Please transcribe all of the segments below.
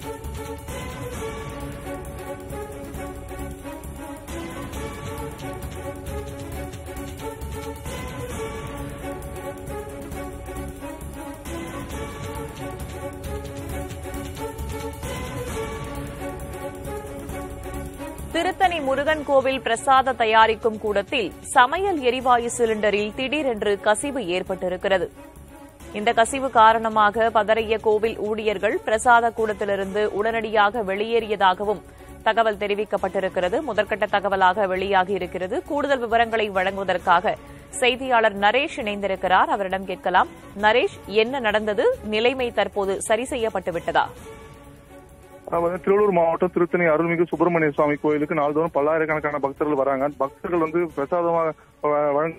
திருத்தணி முருகன் கோவில் பிரசாத தயாரிக்கும் கூடத்தில் சமையல் எரிவாயு சிலிண்டரில் திடீரென்று கசிவு ஏற்பட்டிருக்கிறது இந்த கசிவு காரணமாக பதறிய கோவில் ஊழியர்கள் பிரசாத கூடத்திலிருந்து உடனடியாக வெளியேறியதாகவும் தகவல் தெரிவிக்கப்பட்டிருக்கிறது முதற்கட்ட தகவலாக வெளியாகி இருக்கிறது கூடுதல் விவரங்களை வழங்குவதற்காக செய்தியாளர் நரேஷ் இணைந்திருக்கிறார் அவரிடம் கேட்கலாம் நரேஷ் என்ன நடந்தது நிலைமை தற்போது சரி செய்யப்பட்டு விட்டதா அதாவது திருவள்ளூர் மாவட்டம் திருத்தணி அருள்மிகு சுப்பிரமணிய சுவாமி கோயிலுக்கு நாள்தோறும் பல்லாயிரக்கணக்கான பக்தர்கள் வராங்க பக்தர்கள் வந்து பிரசாதமாக வ- வழங்க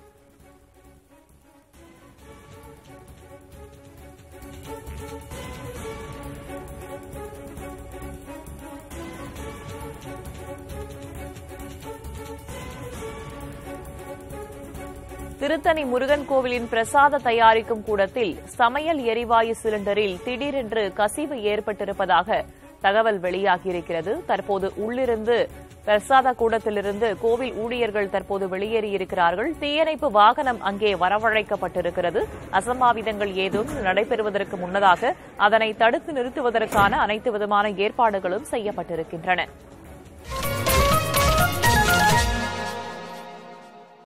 திருத்தணி முருகன் கோவிலின் பிரசாத தயாரிக்கும் கூடத்தில் சமையல் எரிவாயு சிலிண்டரில் திடீரென்று கசிவு ஏற்பட்டிருப்பதாக தகவல் வெளியாகியிருக்கிறது தற்போது உள்ளிருந்து பிரசாத கூடத்திலிருந்து கோவில் ஊழியர்கள் தற்போது வெளியேறியிருக்கிறார்கள் தீயணைப்பு வாகனம் அங்கே வரவழைக்கப்பட்டிருக்கிறது அசம்பாவிதங்கள் ஏதும் நடைபெறுவதற்கு முன்னதாக அதனை தடுத்து நிறுத்துவதற்கான அனைத்து விதமான ஏற்பாடுகளும் செய்யப்பட்டிருக்கின்றன